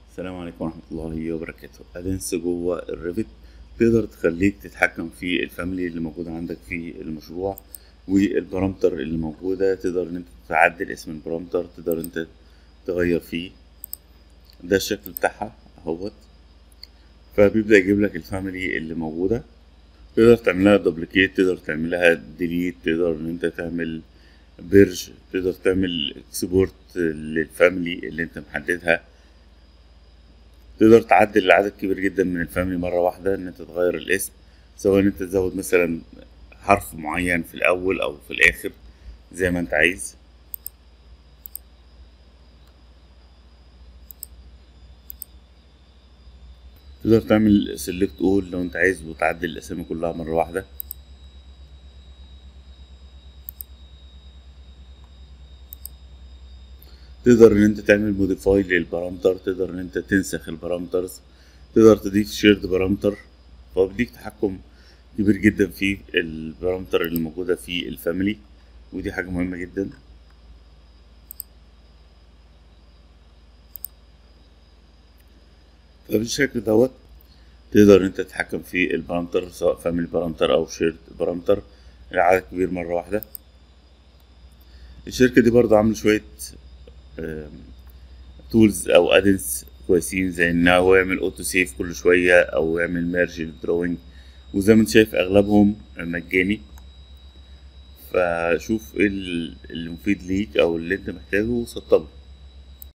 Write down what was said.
السلام عليكم ورحمة الله وبركاته ادنس جوه الريفت تقدر تخليك تتحكم في الفاميلي اللي موجودة عندك في المشروع والبارامتر اللي موجودة تقدر ان انت تعدل اسم البارامتر تقدر انت تغير فيه ده الشكل بتاعها اهوت فبيبدأ يجيب لك الفاميلي اللي موجودة تقدر تعملها دوبليكيت تقدر تعملها ديليت تقدر ان انت تعمل بيرج تقدر تعمل اكسبورت للفاميلي اللي انت محددها تقدر تعدل لعدد كبير جدا من الفاميلي مرة واحدة ان انت تغير الاسم سواء ان انت تزود مثلا حرف معين في الاول او في الاخر زي ما انت عايز تقدر تعمل سيلكت اول لو انت عايز وتعدل الاسامي كلها مرة واحدة تقدر ان انت تعمل موديفاي للبارامتر تقدر ان انت تنسخ البارامترز تقدر تضيف شيرد بارامتر فبيديك تحكم كبير جدا في البارامتر اللي موجودة في الفاميلي ودي حاجة مهمة جدا فبالشكل دوت تقدر ان انت تتحكم في البارامتر سواء فاميلي بارامتر او شيرد بارامتر لعدد كبير مرة واحدة الشركة دي برضه عاملة شوية تولز او ادنس كويسين زي ان هو يعمل اوتو سيف كل شويه او يعمل ميرج للدروينج وزي ما انت شايف اغلبهم مجاني فشوف ايه المفيد ليك او اللي انت محتاجه وسطبه